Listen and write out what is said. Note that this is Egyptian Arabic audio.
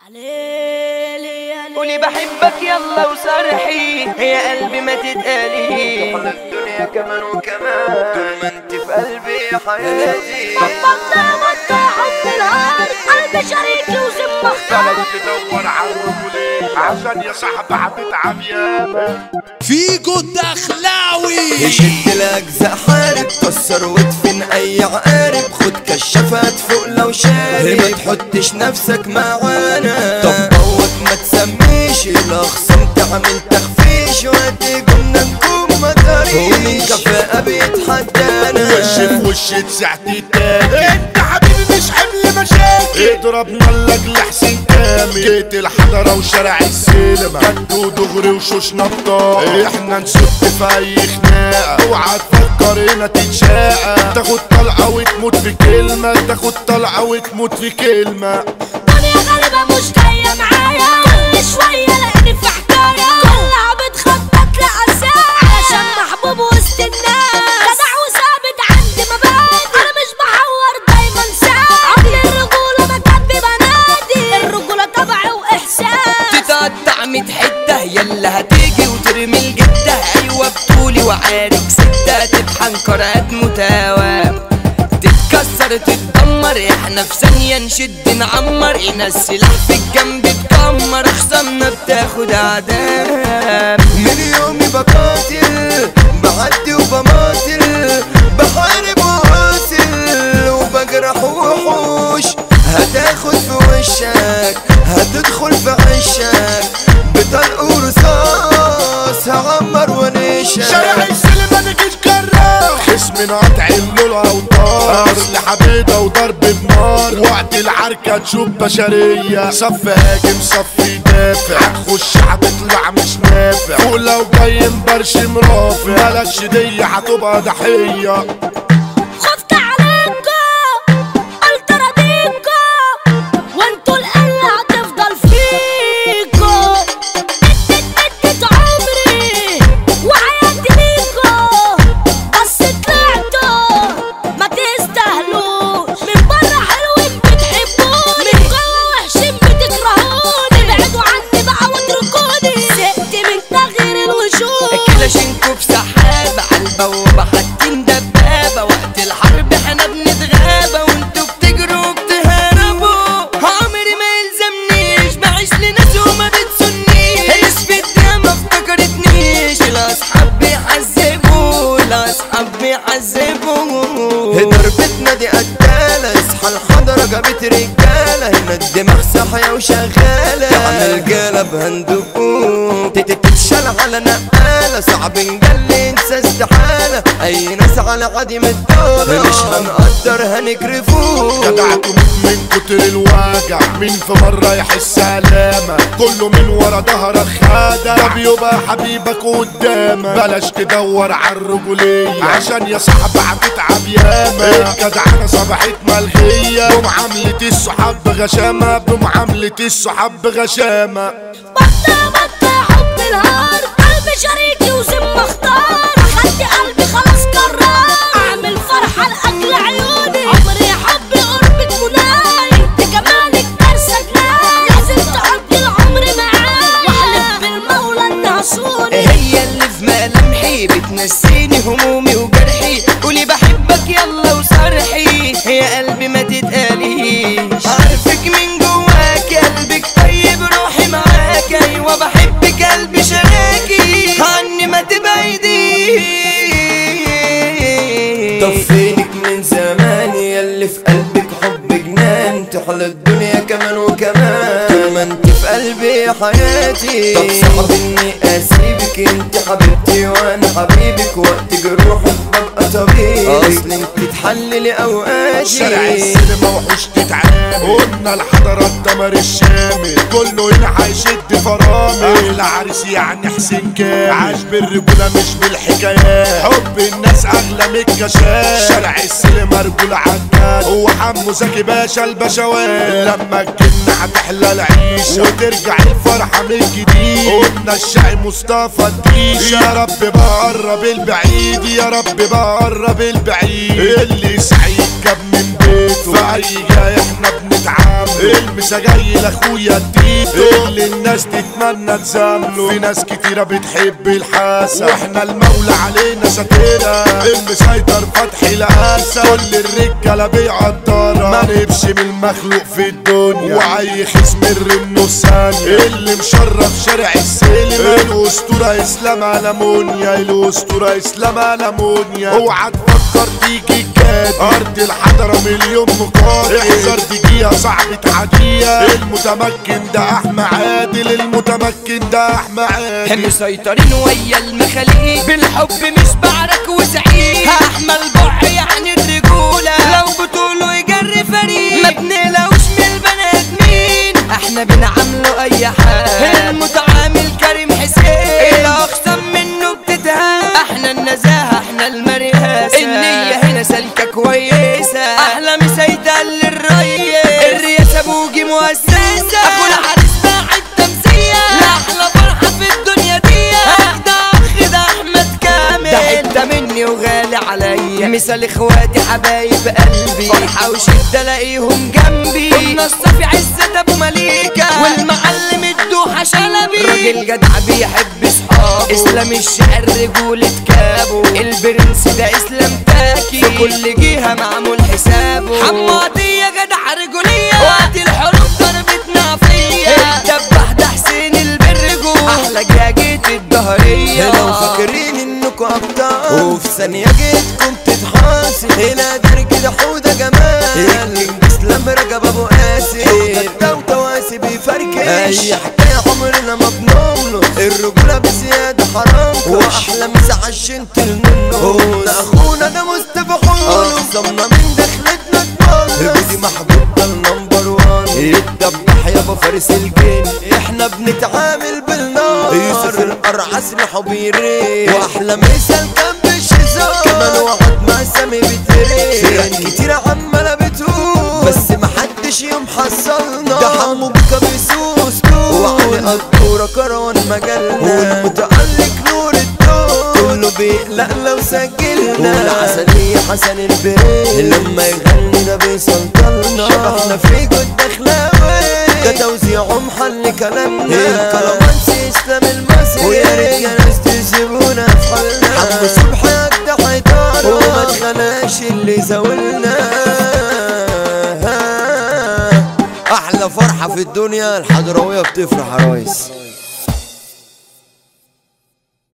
قولي بحبك يلا وصرحي يا قلبي ما تتقالي على الدنيا كمان وكمان طول ما انت في قلبي حياتي بطة بطة حب الهار قلبي شريكي وزم اختار بلد تدور على الرجولية عشان يا صاحبي هتتعب ياما فيجو الدخلاوي يشد الاجزاء حارب كسر وادفن اي عقارب خد كشافات فوق لو شارب ما تحطش نفسك معانا طب بوك ما تسميش الاخصام تعمل تخفيش وقت قمنا نكون مطاريش ومن كفاءة بيتحدانا وش في وش تسعتي تاني انت حبيبي مش حمل مشاكل اضرب ملك لحسين كامل جيت الحضرة وشارع السينما كدو دغري وشوش نبطاء احنا نسد في اي خناقة اوعى تفكر هنا تتشاقى تاخد طلقة وتموت في كلمة تاخد طلقة وتموت في كلمة دنيا غالبة مش جاية معايا كل شوية لقيني في حكاية كلها بتخطط لأساء علشان محبوب وسط الناس جدع وثابت عندي مبادئ أنا مش بحور دايما ساعة عمري الرجولة ما كان ببنادي الرجولة طبع وإحساس تتقطع ميت حتة يلا هتيجي وترمي الجدة أيوة بطولي وعارك ستة تبحن كرات متاوى تتكسر تتدمر احنا في ثانية نشد نعمر هنا السلاح في الجنب تكمر خصمنا بتاخد اعدام من يومي بقاتل بعدي وبماطل بحارب وواصل وبجرح وحوش هتاخد في وشك هتدخل في عشك بطلق ورصاص هعمر ونشك شارع السلم انا جيت جرار خصم قطع اللول اوتار اسلحه بيضه وضرب بنار وقت العركه تشوف بشريه صف هاجم صف يدافع هتخش هتطلع مش نافع فوق لو جاي مبرشم رافع مالكش دي هتبقى ضحيه خفت عليكو قلت راضيكو وانتوا القلة هتفضل فيكو ادت ادت عمري وحياتي ليكو بس طلعتوا ما تستاهلوش من بره حلوين بتحبوني من جوه وحشين بتكرهوني ابعدوا عني بقى واتركوني زهقت من تغيير الوشوش كلاشينكو في سحابة عالبوابة حاطين دبابة وقت الحرب احنا بنتغابى وانتوا بتجروا وبتهربوا عمري ما يلزمنيش بعيش لناس وما بتسنيش ناس في الدنيا ما افتكرتنيش الاصحاب بيعذبوا الاصحاب بيعذبوا ضربتنا دي قتالة اصحى الحضرة جابت رجالة هنا الدماغ صاحية وشغالة تعمل جالة بهندوكو تتشال على نقالة صعب نجلي انسى استحالة اي ناس على عديم الدولة مش هنقدر هنكرفوه جدعكم من كتر الوجع مين في مرة يحس علامة كله من ورا ظهرك خادع طب يبقى حبيبك قدامك بلاش تدور على الرجولية عشان يا صاحبي هتتعب ياما الجدعنة صبحت ملغية بمعاملة الصحاب بغشامة بمعاملة الصحاب بغشامة بطة بطة حب الهار قلبي شريكي وزم اختار اخدت قلبي خلاص قرار اعمل فرحة لاجل عيوني عمري حبي قربك مناي انت جمالك درسك ناي لازم تقضي العمر معاي واحلف بالمولى انها صوني هي اللي في ملامحي بتنسيني همومي وجرحي قولي بحبك يلا وصرحي يا قلبي ما تتقاليش عارفك من جواك قلبك طيب روحي معاك ايوه بحبك قلبي شراكي عني ما تبعديش طب فينك من زمان ياللي في قلبك حب جنان تحلى الدنيا كمان وكمان طول ما انت في قلبي حياتي طب صعب اني اسيبك انت حبيبتي وانا حبيبك وقت جروحك ببقى طبيب اصل انت تحللي اوقاتي شارع السينما وحوش تتعامل قلنا الحضرة الدمر الشامل كله هنا هيشد فرامل احلى عريس يعني حسين كامل عاش بالرجولة مش بالحكايات حب الناس اغلى من الكشاف شارع السينما رجولة عجال هو حمو زكي باشا البشوات لما الجنة هتحلى العيشة وترجع الفرحة من جديد قلنا الشقي مصطفى الديش يا رب بقرب البعيد يا رب بقرب البعيد اللي سعيد جاب من بيت بيته في اي جاي احنا بنتعامل المسا جاي لاخويا التيتو اللي الناس تتمنى تزامله في ناس كتيرة بتحب الحاسة واحنا المولى علينا ساترة المسيطر فتحي الاسد كل الرجالة بيقدرها ما نبش من المخلوق في الدنيا وعي خصم الرن ثانية اللي مشرف شارع السينما الاسطورة اسلام المونيا الاسطورة اسلام المونيا اوعى تفكر تيجي الجاد ارض الحضرة مليون مقاتل احذر تجيها صعب تعديها المتمكن ده احمى عادل المتمكن ده احمى عادل مسيطرين ويا المخاليق بالحب مش بعرك وزعيق احمل بع يعني الرجولة لو بطوله يجري فريق ما بنقلقوش من البني ادمين احنا بنعامله اي حال المتعامل كريم حسين الاقسم منه بتتهان احنا النزاهة احنا المرياسة النية هنا سالكة كويسة احلى مسيدة للريس الرياسة بوجي مؤسسة اخو العريس باعت تمثية لا احلى فرحة في الدنيا دي اجدع اخ ده احمد كامل ده حتة مني وغالي عليا مثال اخواتي حبايب قلبي فرحة وشدة الاقيهم جنبي والنصة في عزة ابو مليكة والمعلم الدوحة شلبي راجل جدع بيحب صحابه اسلام الشعر رجولة كابو البرنس ده اسلام تاكي في كل جهة معمول حسابه حمادية جدع رجولية وقت الحروب ضربتنا فيا الدبح ده حسين البرجو احلى جاجة الدهرية لو فاكرين انكم ابطال وفي ثانية جيتكم تتحاسب هنا درج ده حودة جمال اسلام رجب ابو قاسم حودة وتواسي بيفركش اي حكاية عمرنا ما بنملص الرجولة بزيادة حرام واحلى مسا عشنت منه ده اخونا ده مصطفى حول اخصمنا من دخلتنا تبص دي محبوب ده النمبر وان الدبح يابا فارس الجن احنا بنتعامل بالنار يوسف القرع سلاحه بيرين واحلى مثال كان بالشيزان كمان وعد مع سامي بترين فرق كتير عمالة بتقول بس محدش يوم حصلنا ده حمو بكا بيسوس وعلي قدورة كروان مجالنا والمتألق نور الدول كله بيقلق لو سجلنا والعسلية حسن البريد لما يغني ده بيسلطلنا شبحنا في جد دخلاوي ده توزيعه محل كلامنا الكلامانسي اسلام المصري ويا ريت يا ناس تسيبونا في حالنا حب صبحي اجدع حيطان وما تخلاش اللي زاولنا احلى فرحة في الدنيا الحضراوية بتفرح يا ريس